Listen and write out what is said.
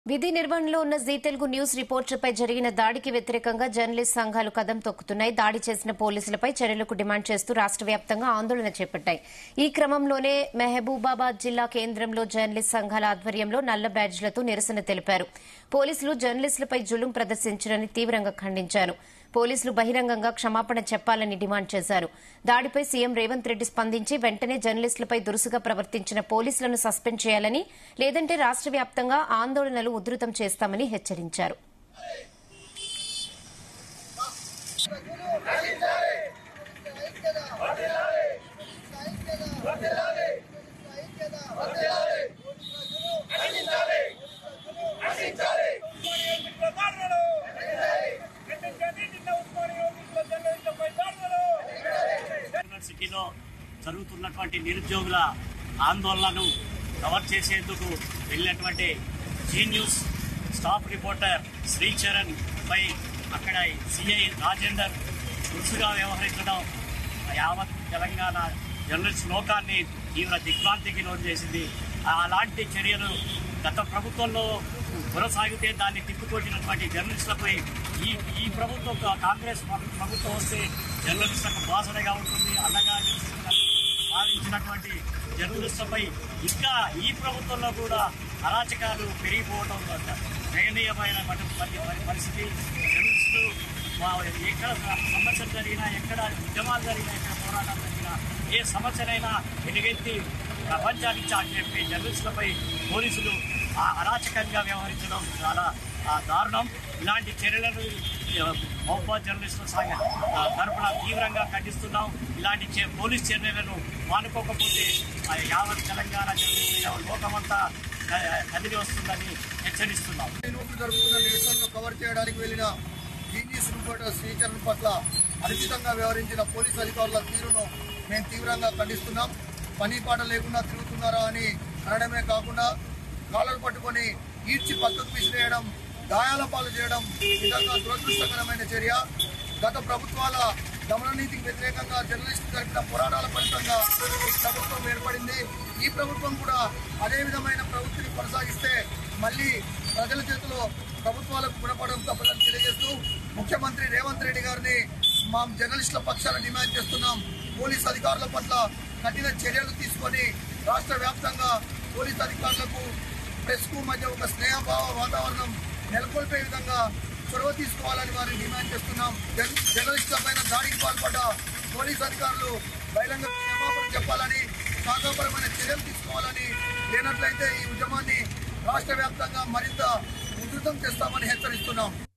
విధి నిర్వహణలో ఉన్న జీ తెలుగు న్యూస్ రిపోర్టర్పై జరిగిన దాడికి వ్యతిరేకంగా జర్నలిస్ట్ సంఘాలు కదం తొక్కుతున్నాయి దాడి చేసిన పోలీసులపై చర్యలకు డిమాండ్ చేస్తూ రాష్ట్ర వ్యాప్తంగా ఆందోళన చేపట్టాయి ఈ క్రమంలోనే మెహబూబాబాద్ జిల్లా కేంద్రంలో జర్నలిస్ట్ సంఘాల ఆధ్వర్యంలో నల్ల బ్యాడ్జ్లతో నిరసన తెలిపారు పోలీసులు జర్నలిస్టులపై జులుం ప్రదర్శించారని తీవ్రంగా ఖండించారు పోలీసులు బహిరంగంగా క్షమాపణ చెప్పాలని డిమాండ్ చేశారు దాడిపై సీఎం రేవంత్ రెడ్డి స్పందించి వెంటనే జర్నలిస్టులపై దురుసుగా ప్రవర్తించిన పోలీసులను సస్పెండ్ చేయాలని లేదంటే రాష్ట్ర వ్యాప్తంగా ఆందోళనలు ఉధృతం చేస్తామని హెచ్చరించారు యూనివర్సిటీలో జరుగుతున్నటువంటి నిరుద్యోగుల ఆందోళనను కవర్ చేసేందుకు వెళ్ళినటువంటి Zee news staff reporter Sricharan పై అక్కడ సిఐ రాజేందర్ దురుసుగా వ్యవహరించడం యావత్ తెలంగాణ జర్నలిస్ట్ లోకాన్ని తీవ్ర దిగ్భ్రాంతికి లోన్ చేసింది అలాంటి చర్యలు గత ప్రభుత్వంలో కొనసాగితే దాన్ని తిప్పికొట్టినటువంటి జర్నలిస్టులపై ఈ ఈ ప్రభుత్వం కాంగ్రెస్ ప్రభుత్వం వస్తే జర్నలిస్టులకు బాసనగా ఉంటుంది అండగా నిలుస్తుందని భావించినటువంటి జర్నలిస్టులపై ఇంకా ఈ ప్రభుత్వంలో కూడా అరాచకాలు పెరిగిపోవడం దయనీయమైన పరిస్థితి జర్నలిస్టులు వా- ఎక్కడ సమస్యలు జరిగినా ఎక్కడ ఉద్యమాలు జరిగినా ఎక్కడ పోరాటాలు జరిగినా ఏ సమస్యనైనా వెలుగెత్తి ప్రపంచానికి చాటి చెప్పే జర్నలిస్టులపై పోలీసులు ఆ అరాచకంగా వ్యవహరించడం చాలా ఆ, దారుణం ఇలాంటి చర్యలను మహబాద్ జర్నలిస్టుల సంఘ ఆ, తరపున తీవ్రంగా ఖండిస్తున్నాం ఇలాంటి చే- పోలీస్ చర్యలను మానుకోకపోతే ఆ, యావత్ తెలంగాణ జర్నలిస్టుల లోకమంతా ఆ, కదిలి వస్తుందని హెచ్చరిస్తున్నాం నోట్లు జరుగుతున్న నిరసనను కవర్ చేయడానికి వెళ్లిన జీనియస్ రిపోర్టర్ శ్రీచరణ్ పట్ల అనుచితంగా వ్యవహరించిన పోలీసు అధికారుల తీరును మేము తీవ్రంగా ఖండిస్తున్నాం పని పాట లేకుండా తిరుగుతున్నారా అని అనడమే కాకుండా కాలర్ పట్టుకొని ఈడ్చి పక్కకు విసిరేయడం గాయాల పాలు చేయడం నిజంగా దురదృష్టకరమైన చర్య గత ప్రభుత్వాల దమననీతికి వ్యతిరేకంగా జర్నలిస్టు జరిపిన పోరాటాల ఫలితంగా ఈ ప్రభుత్వం ఏర్పడింది ఈ ప్రభుత్వం కూడా అదే విధమైన ప్రవృత్తిని కొనసాగిస్తే మళ్ళీ ప్రజల చేతిలో ప్రభుత్వాలకు గుణపడడం తప్పదని తెలియజేస్తూ ముఖ్యమంత్రి రేవంత్ రెడ్డి గారిని మా జర్నలిస్టుల పక్షాన డిమాండ్ చేస్తున్నాం పోలీస్ అధికారుల పట్ల కఠిన చర్యలు తీసుకొని రాష్ట్ర వ్యాప్తంగా పోలీస్ అధికారులకు ప్రెస్ కు మధ్య ఒక స్నేహభావ వాతావరణం నెలకొల్పే విధంగా చొరవ తీసుకోవాలని వారిని డిమాండ్ చేస్తున్నాం జర్న- జర్నలిస్టుల పైన దాడికి పాల్పడ్డ పోలీస్ అధికారులు బహిరంగ క్షమాపణ చెప్పాలని శాఖాపరమైన చర్యలు తీసుకోవాలని లేనట్లయితే ఈ ఉద్యమాన్ని రాష్ట్ర వ్యాప్తంగా మరింత ఉధృతం చేస్తామని హెచ్చరిస్తున్నాం